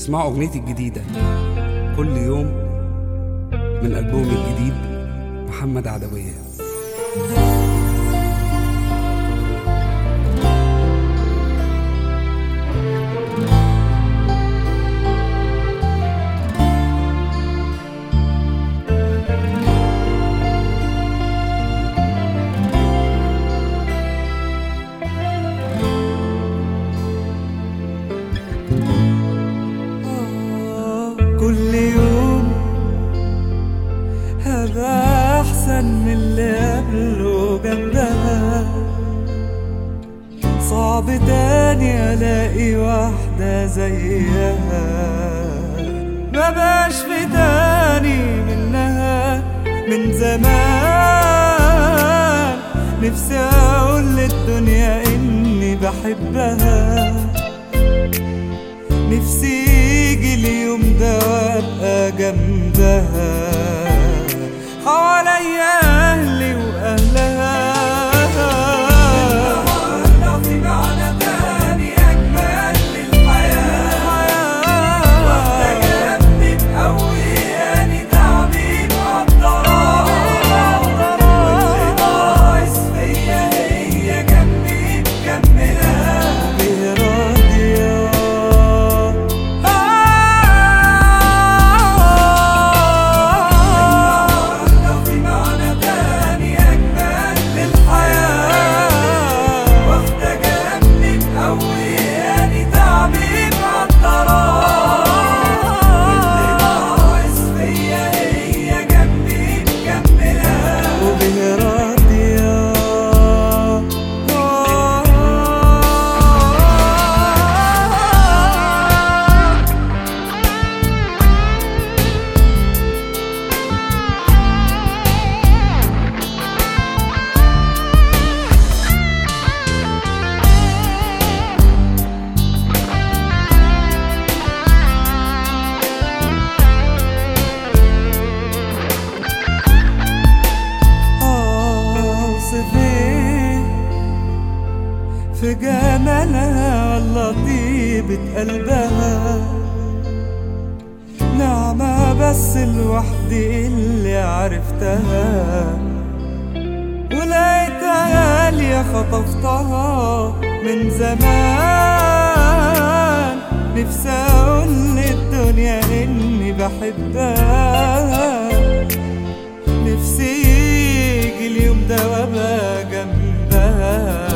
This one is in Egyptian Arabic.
اسمعوا أغنيتي الجديدة كل يوم من ألبومي الجديد محمد عدوية كل يوم هبقى أحسن من اللي قبله جنبها صعب تاني ألاقي واحدة زيها مبقاش في تاني منها من زمان نفسي أقول للدنيا إني بحبها نفسي يجي اليوم ده وابقى جنبها حواليا اهلي واهلها في معنى تاني اجمل للحياه واحده جنبي مقوياني تعبي مقدرة واللي ناقص فيا هي جنبي مكملة وبيه راضية في معنى تاني أجمل للحياة واخدة جنبي مقوياني تعبي مقدرة واللي ناقص فيا هي جنبي مكملة وبيه راضية أوصف إيه في جمالها والله طيبة قلبها نعمة بس لوحدي اللي عرفتها ولقيتها غالية خطفتها من زمان نفسي أقول للدنيا إني بحبها نفسي يجي اليوم ده وابقى جنبها